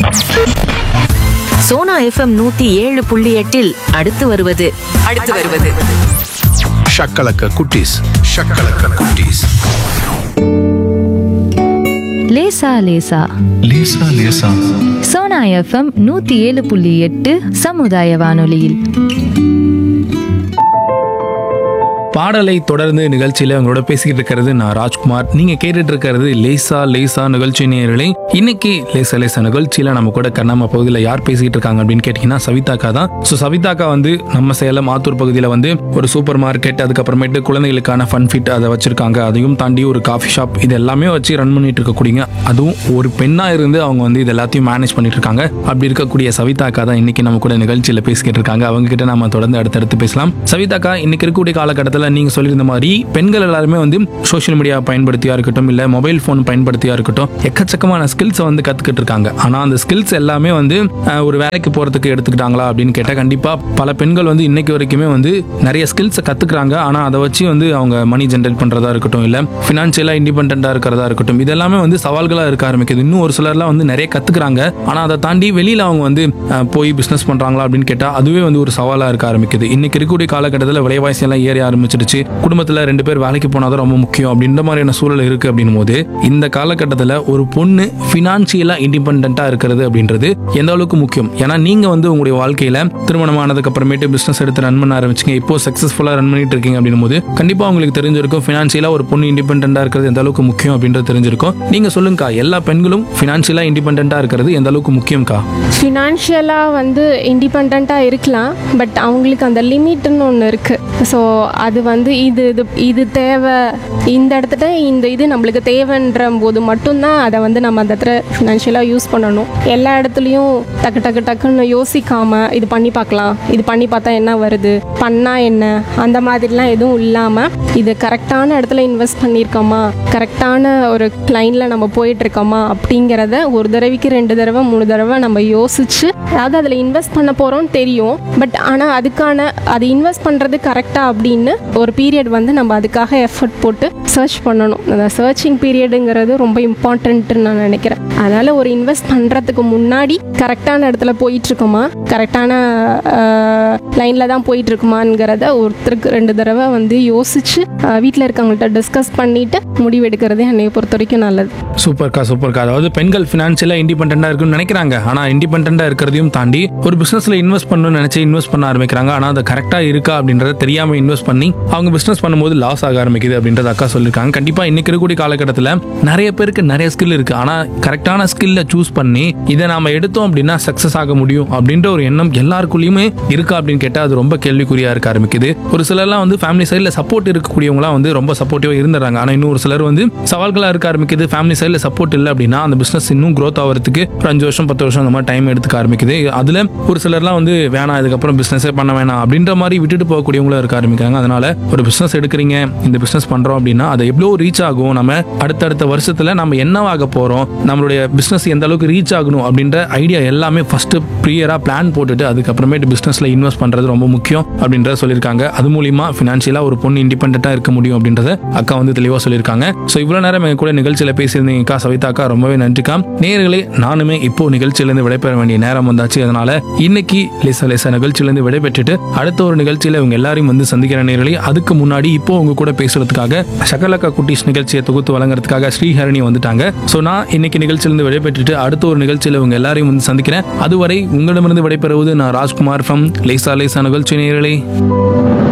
Sona FM நூத்தி ஏழு புள்ளி எட்டில் அடுத்து வருவது அடுத்து வருவது ஷக்கலக்க குட்டீஸ் ஷக்கலக்க குட்டீஸ் லேசா லேசா லேசா லேசா சோனா எஃப்எம் நூத்தி ஏழு புள்ளி எட்டு சமுதாய வானொலியில் பாடலை தொடர்ந்து நிகழ்ச்சியில உங்களோட பேசிக்கிட்டு இருக்கிறது நான் ராஜ்குமார் நீங்க கேட்டுட்டு இருக்கிறது லேசா லேசா நிகழ்ச்சி நேயர்களே இன்னைக்கு லேசா லேசா நிகழ்ச்சியில நம்ம கூட கண்ணாம பகுதியில் யார் பேசிக்கிட்டு இருக்காங்க அப்படின்னு கேட்டீங்கன்னா சவிதாக்கா தான் ஸோ சவிதாக்கா வந்து நம்ம சேலம் ஆத்தூர் பகுதியில் வந்து ஒரு சூப்பர் மார்க்கெட் அதுக்கப்புறமேட்டு குழந்தைகளுக்கான ஃபன் ஃபிட் அதை வச்சிருக்காங்க அதையும் தாண்டி ஒரு காஃபி ஷாப் இது எல்லாமே வச்சு ரன் பண்ணிட்டு இருக்கக்கூடியங்க அதுவும் ஒரு பெண்ணா இருந்து அவங்க வந்து இது எல்லாத்தையும் மேனேஜ் பண்ணிட்டு இருக்காங்க அப்படி இருக்கக்கூடிய சவிதாக்கா தான் இன்னைக்கு நம்ம கூட நிகழ்ச்சியில பேசிக்கிட்டு இருக்காங்க அவங்க கிட்ட நம்ம தொடர்ந்து அடுத்தடுத்து பேசலாம் சவிதாக்கா இன்னைக்கு இருக்கக்கூடிய காலகட்டத்தில் நீங்க சொல்லியிருந்த மாதிரி பெண்கள் எல்லாருமே வந்து சோஷியல் மீடியா பயன்படுத்தியா இருக்கட்டும் இல்ல மொபைல் ஃபோன் பயன்படுத்தியா இருக்கட்டும் எக்கச்சக்கமான ஸ்கில்ஸை வந்து கத்துக்கிட்டு இருக்காங்க ஆனா அந்த ஸ்கில்ஸ் எல்லாமே வந்து அஹ், ஒரு வேலைக்கு போறதுக்கு எடுத்துக்கிட்டாங்களா அப்படின்னு கேட்டா கண்டிப்பா பல பெண்கள் வந்து இன்னைக்கு வரைக்குமே வந்து நிறைய ஸ்கில்ஸை கத்துக்கிறாங்க ஆனா அதை வச்சு வந்து அவங்க மணி ஜென்ரேட் பண்றதா இருக்கட்டும் இல்ல ஃபினான்ஷியலா இண்டிபெண்டா இருக்கிறதா இருக்கட்டும் இதெல்லாமே வந்து சவால்களா இருக்க ஆரம்பிக்குது இன்னும் ஒரு சிலர்லாம் வந்து நிறைய கத்துக்கிறாங்க ஆனா அதை தாண்டி வெளியில அவங்க வந்து அஹ், போய் பிசினஸ் பண்றாங்களா அப்படின்னு கேட்டா அதுவே வந்து ஒரு சவாலா இருக்க ஆரம்பிக்குது இன்னைக்கு இருக்கக்கூடிய காலகட்டத்தில் விலைவாசி எல்லாம் ஏறி ஆரம்பிச்சிடுச்சு குடும்பத்துல ரெண்டு பேர் வேலைக்கு போனாதான் ரொம்ப முக்கியம் அப்படின்ற மாதிரியான சூழல் இருக்கு அப்படின்னும் போது இந்த காலகட்டத்தில் ஒரு பொண்ணு ஃபினான்ஷியலா இண்டிபெண்டா இருக்கிறது அப்படின்றது எந்த அளவுக்கு முக்கியம் ஏன்னா நீங்க வந்து உங்களுடைய வாழ்க்கையில திருமணம் ஆனதுக்கு அப்புறமேட்டு பிசினஸ் எடுத்து ரன் பண்ண ஆரம்பிச்சிங்க இப்போ சக்சஸ்ஃபுல்லா ரன் பண்ணிட்டு இருக்கீங்க அப்படின்னும் போது கண்டிப்பா உங்களுக்கு தெரிஞ்சிருக்கும் ஃபினான்ஷியலா ஒரு பொண்ணு இண்டிபெண்டா இருக்கிறது எந்த அளவுக்கு முக்கியம் அப்படின்றது தெரிஞ்சிருக்கும் நீங்க சொல்லுங்கக்கா எல்லா பெண்களும் ஃபினான்ஷியலா இண்டிபெண்டா இருக்கிறது எந்த அளவுக்கு முக்கியம்க்கா ஃபினான்ஷியலாக வந்து இண்டிபெண்ட்டாக இருக்கலாம் பட் அவங்களுக்கு அந்த லிமிட்னு ஒன்று இருக்குது ஸோ அது வந்து இது இது இது தேவை இந்த இடத்துல இந்த இது நம்மளுக்கு தேவைன்ற போது மட்டும்தான் அதை வந்து நம்ம அந்த இடத்துல ஃபினான்ஷியலாக யூஸ் பண்ணணும் எல்லா இடத்துலையும் டக்கு டக்கு டக்குன்னு யோசிக்காமல் இது பண்ணி பார்க்கலாம் இது பண்ணி பார்த்தா என்ன வருது பண்ணால் என்ன அந்த மாதிரிலாம் எதுவும் இல்லாமல் இது கரெக்டான இடத்துல இன்வெஸ்ட் பண்ணியிருக்கோமா கரெக்டான ஒரு லைனில் நம்ம போயிட்டுருக்கோமா அப்படிங்கிறத ஒரு தடவைக்கு ரெண்டு தடவை மூணு தடவை நம்ம யோசிச்சு அதாவது அதில் இன்வெஸ்ட் பண்ண போகிறோம்னு தெரியும் பட் ஆனால் அதுக்கான அது இன்வெஸ்ட் பண்ணுறது கரெக்டாக அப்படின்னு ஒரு பீரியட் வந்து நம்ம அதுக்காக எஃபர்ட் போட்டு சர்ச் பண்ணணும் அந்த சர்ச்சிங் பீரியடுங்கிறது ரொம்ப இம்பார்ட்டன்ட்டுன்னு நான் நினைக்கிறேன் அதனால் ஒரு இன்வெஸ்ட் பண்ணுறதுக்கு முன்னாடி கரெக்டான இடத்துல போயிட்டுருக்கோமா கரெக்டான லைனில் தான் போயிட்டுருக்குமாங்கிறத ஒருத்தருக்கு ரெண்டு தடவை வந்து யோசிச்சு வீட்டில் இருக்கவங்கள்ட்ட டிஸ்கஸ் பண்ணிவிட்டு முடிவெடுக்கிறது என்னை பொறுத்த வரைக்கும் நல்லது சூப்பர்க்கா சூப்பர்க்கா அதாவது பெண்கள் ஃபினான்ஷியலா இண்டிபெண்டா இருக்குன்னு நினைக்கிறாங்க ஆனா இண்டிபெண்டா இருக்கிறதையும் தாண்டி ஒரு பிசினஸ்ல இன்வெஸ்ட் பண்ணணும்னு நினைச்சு இன்வெஸ்ட் பண்ண ஆரம்பிக்கிறாங்க ஆனா அது கரெக்டா இருக்கா அப்படின்றத தெரியாம இன்வெஸ்ட் பண்ணி அவங்க பிசினஸ் பண்ணும்போது லாஸ் ஆக ஆரம்பிக்குது அப்படின்றத அக்கா சொல்லியிருக்காங்க கண்டிப்பா இன்னைக்கு இருக்கக்கூடிய காலகட்டத்தில் நிறைய பேருக்கு நிறைய ஸ்கில் இருக்கு ஆனா கரெக்டான ஸ்கில்ல சூஸ் பண்ணி இதை நாம எடுத்தோம் அப்படின்னா சக்சஸ் ஆக முடியும் அப்படின்ற ஒரு எண்ணம் எல்லாருக்குள்ளயுமே இருக்கா அப்படின்னு கேட்டா அது ரொம்ப கேள்விக்குறியா இருக்க ஆரம்பிக்குது ஒரு சிலர்லாம் வந்து ஃபேமிலி சைடில் சப்போர்ட் இருக்கக்கூடியவங்களாம் வந்து ரொம்ப சப்போர்ட்டிவா இருந்துறாங்க ஆனா இன்னும் ஒரு சிலர் வந்து சவால்களா இருக்க ஆரம்பிக்குது ஃபேமிலி சைடில் சப்போர்ட் இல்லை அப்படின்னா அந்த பிசினஸ் இன்னும் growth ஆகிறதுக்கு ஒரு அஞ்சு வருஷம் பத்து வருஷம் அந்த மாதிரி டைம் எடுத்துக்க ஆரம்பிக்குது அதுல ஒரு சிலர்லாம் வந்து வேணாம் இதுக்கப்புறம் பிசினஸே பண்ண வேணாம் அப்படின்ற மாதிரி விட்டுட்டு போகக்கூடியவங்களும் இருக்க ஆரம்பிக்கிறாங்க அதனால ஒரு பிசினஸ் எடுக்கிறீங்க இந்த பிசினஸ் பண்றோம் அப்படின்னா அது எவ்வளோ ரீச் ஆகும் நம்ம அடுத்தடுத்த வருஷத்துல நம்ம என்னவாக போறோம் நம்மளுடைய பிசினஸ் எந்த அளவுக்கு ரீச் ஆகணும் அப்படின்ற ஐடியா எல்லாமே ஃபர்ஸ்ட் ப்ரியரா பிளான் போட்டுட்டு அதுக்கப்புறமேட்டு பிசினஸ்ல இன்வெஸ்ட் பண்றது ரொம்ப முக்கியம் அப்படின்றத சொல்லியிருக்காங்க அது மூலியமா ஃபினான்ஷியலா ஒரு பொண்ணு இண்டிபெண்டா இருக்க முடியும் அப்படின்றத அக்கா வந்து தெளிவா சொல்லியிருக்காங்க ஸோ இவ்வளவு நேரம் எங்க கூட நிகழ்ச்சியில பேசியிருந்தீங்கக்கா சவிதாக்கா ரொம்பவே நன்றிக்கா நேயர்களே நானுமே இப்போ நிகழ்ச்சியிலிருந்து விடைபெற வேண்டிய நேரம் வந்தாச்சு அதனால இன்னைக்கு லேசா லேசா நிகழ்ச்சியிலிருந்து விடைபெற்றுட்டு அடுத்த ஒரு நிகழ்ச்சியில இவங்க எல்லாரையும் வந்து சந்திக்கிற நேயர்களே அதுக்கு முன்னாடி இப்போ உங்க கூட பேசுறதுக்காக சகலக்கா குட்டீஸ் நிகழ்ச்சியை தொகுத்து வழங்குறதுக்காக ஸ்ரீஹரணி வந்துட்டாங்க ஸோ நான் இன்னைக்கு நிகழ்ச்சியிலிருந்து விடைபெற்றுட்டு அடுத்த ஒரு நிகழ்ச்சியில இவங்க எல்லாரையும் வந்து சந்திக்கிறேன் அதுவரை உங்களிடமிருந்து விடைபெறுவது நான் ராஜ்குமார் ஃப்ரம் லேசா லேசா நிகழ்ச்சி நேயர்களே